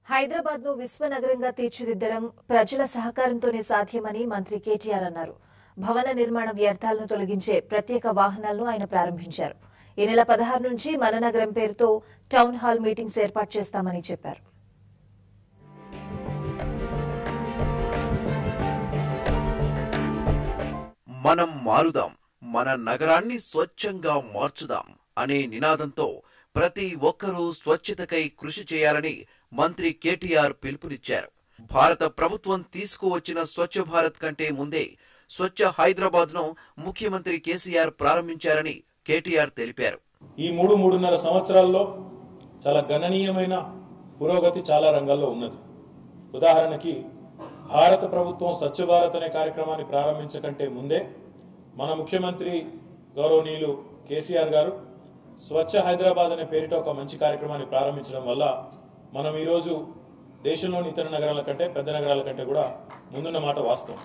హైదరాబాద్ ను విశ్వనగరంగా తీర్చిదిద్దడం ప్రజల సహకారంతోనే సాధ్యమని మంత్రి కేటీఆర్ అన్నారు భవన నిర్మాణ వ్యర్థాలను తొలగించే ప్రత్యేక వాహనాలను ఆయన ప్రారంభించారు ఈ నెల పదహారు నుంచి మన నగరం పేరుతో టౌన్ హాల్ మీటింగ్స్ ఏర్పాటు చేస్తామని చెప్పారు మనం మారుదాం మన నగరాన్ని స్వచ్ఛంగా మార్చుదాం అనే నినాదంతో ప్రతి ఒక్కరూ స్వచ్ఛతకై కృషి చేయాలని మంత్రి కేటీఆర్ పిలుపునిచ్చారు భారత ప్రభుత్వం తీసుకువచ్చిన స్వచ్ఛ భారత్ కంటే ముందే స్వచ్ఛ హైదరాబాద్ ను ముఖ్యమంత్రి కేసీఆర్ ప్రారంభించారని కేటీఆర్ తెలిపారు ఈ మూడు మూడున్నర సంవత్సరాల్లో చాలా గణనీయమైన పురోగతి చాలా రంగాల్లో ఉన్నది ఉదాహరణకి భారత ప్రభుత్వం స్వచ్ఛ భారత్ అనే కార్యక్రమాన్ని ప్రారంభించకంటే ముందే మన ముఖ్యమంత్రి గౌరవనీయులు కేసీఆర్ గారు స్వచ్ఛ హైదరాబాద్ అనే పేరిట ఒక మంచి కార్యక్రమాన్ని ప్రారంభించడం వల్ల మనం ఈరోజు దేశంలోని ఇతర నగరాల కంటే పెద్ద నగరాల కంటే కూడా ముందున్న మాట వాస్తవం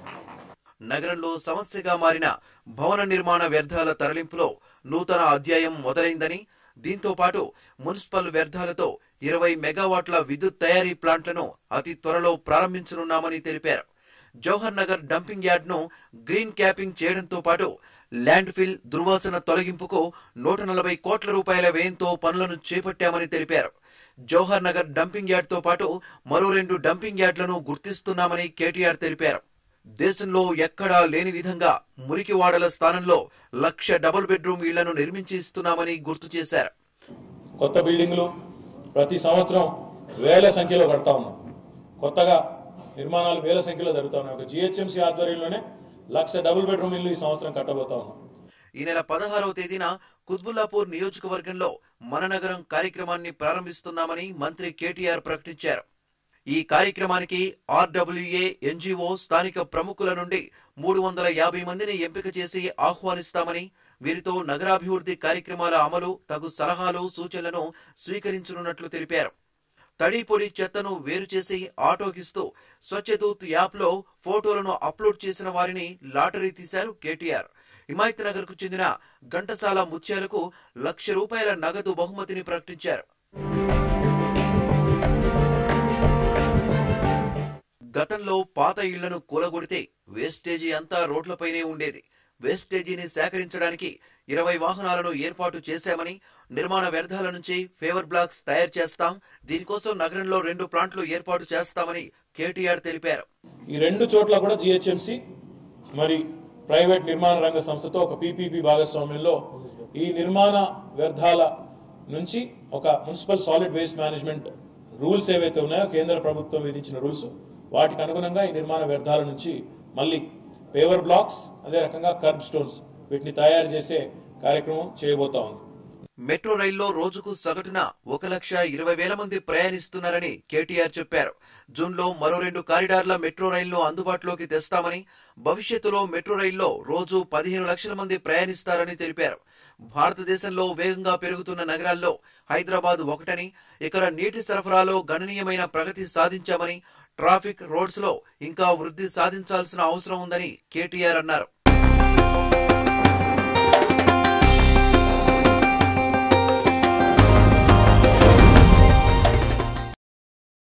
నగరంలో సమస్యగా మారిన భవన నిర్మాణ వ్యర్థాల తరలింపులో నూతన అధ్యాయం మొదలైందని దీంతో పాటు మున్సిపల్ వ్యర్థాలతో ఇరవై మెగావాట్ల విద్యుత్ తయారీ ప్లాంట్లను అతి త్వరలో ప్రారంభించనున్నామని తెలిపారు జవహర్ నగర్ డంపింగ్ యార్డ్ ను గ్రీన్ క్యాపింగ్ చేయడంతో పాటు ల్యాండ్ ఫిల్ దుర్వాసన తొలగింపుకు నూట నలభై కోట్ల రూపాయల వ్యయంతో పనులను చేపట్టామని తెలిపారు జవహర్ నగర్ డంపింగ్ యార్డ్ తో పాటు మరో రెండు డంపింగ్ యార్డ్లను గుర్తిస్తున్నామని కేటీఆర్ తెలిపారు దేశంలో ఎక్కడా లేని విధంగా మురికివాడల స్థానంలో లక్ష డబుల్ బెడ్రూమ్ ఇళ్లను నిర్మించి ఇస్తున్నామని గుర్తు చేశారు కొత్త బిల్డింగ్లు ప్రతి సంవత్సరం వేల సంఖ్యలో కడతా ఉన్నాం కొత్తగా నిర్మాణాలు వేల సంఖ్యలో జరుగుతా ఉన్నాయి ఒక జిహెచ్ఎంసీ ఆధ్వర్యంలోనే లక్ష డబుల్ బెడ్రూమ్ ఇల్లు ఈ సంవత్సరం కట్టబోతా ఉన్నాం ఈ నెల పదహారవ తేదీన కుత్బుల్లాపూర్ నియోజకవర్గంలో మన నగరం కార్యక్రమాన్ని ప్రారంభిస్తున్నామని మంత్రి కేటీఆర్ ప్రకటించారు ఈ కార్యక్రమానికి ఆర్డబ్ల్యూఏ ఎన్జీఓ స్థానిక ప్రముఖుల నుండి మూడు వందల యాభై మందిని ఎంపిక చేసి ఆహ్వానిస్తామని వీరితో నగరాభివృద్ధి కార్యక్రమాల అమలు తగు సలహాలు సూచనలను స్వీకరించనున్నట్లు తెలిపారు తడి పొడి చెత్తను వేరు చేసి ఆటోకిస్తూ స్వచ్ఛదూత్ యాప్లో ఫోటోలను అప్లోడ్ చేసిన వారిని లాటరీ తీశారు కేటీఆర్ హిమాయత్ నగర్ కు చెందిన ఘంటసాల ముత్యాలకు లక్ష రూపాయల నగదు బహుమతిని ప్రకటించారు గతంలో పాత ఇళ్లను కూలగొడితే వేస్టేజీ అంతా రోడ్లపైనే ఉండేది వేస్టేజీని సేకరించడానికి ఇరవై వాహనాలను ఏర్పాటు చేశామని నిర్మాణ వ్యర్థాల నుంచి ఫేవర్ బ్లాక్స్ తయారు చేస్తాం దీనికోసం నగరంలో రెండు ప్లాంట్లు ఏర్పాటు చేస్తామని కేటీఆర్ తెలిపారు ఈ రెండు చోట్ల కూడా జిహెచ్ఎంసి మరి ప్రైవేట్ నిర్మాణ రంగ సంస్థతో ఒక పీపీపీ భాగస్వామ్యంలో ఈ నిర్మాణ వ్యర్థాల నుంచి ఒక municipal solid waste management rules ఏవైతే ఉన్నాయో కేంద్ర ప్రభుత్వం విధించిన రూల్స్ వాటికి అనుగుణంగా ఈ నిర్మాణ వ్యర్థాల నుంచి మళ్ళీ పేవర్ బ్లాక్స్ అదే రకంగా కర్బ్ స్టోన్స్ వీటిని తయారు చేసే కార్యక్రమం చేయబోతా ఉంది మెట్రో రైల్లో రోజుకు సగటున ఒక లక్ష ఇరవై వేల మంది ప్రయాణిస్తున్నారని కేటీఆర్ చెప్పారు జూన్లో మరో రెండు కారిడార్ల మెట్రో రైళ్లను అందుబాటులోకి తెస్తామని భవిష్యత్తులో మెట్రో రైల్లో రోజు పదిహేను లక్షల మంది ప్రయాణిస్తారని తెలిపారు భారతదేశంలో వేగంగా పెరుగుతున్న నగరాల్లో హైదరాబాద్ ఒకటని ఇక్కడ నీటి సరఫరాలో గణనీయమైన ప్రగతి సాధించామని ట్రాఫిక్ రోడ్స్ లో ఇంకా వృద్ధి సాధించాల్సిన అవసరం ఉందని కేటీఆర్ అన్నారు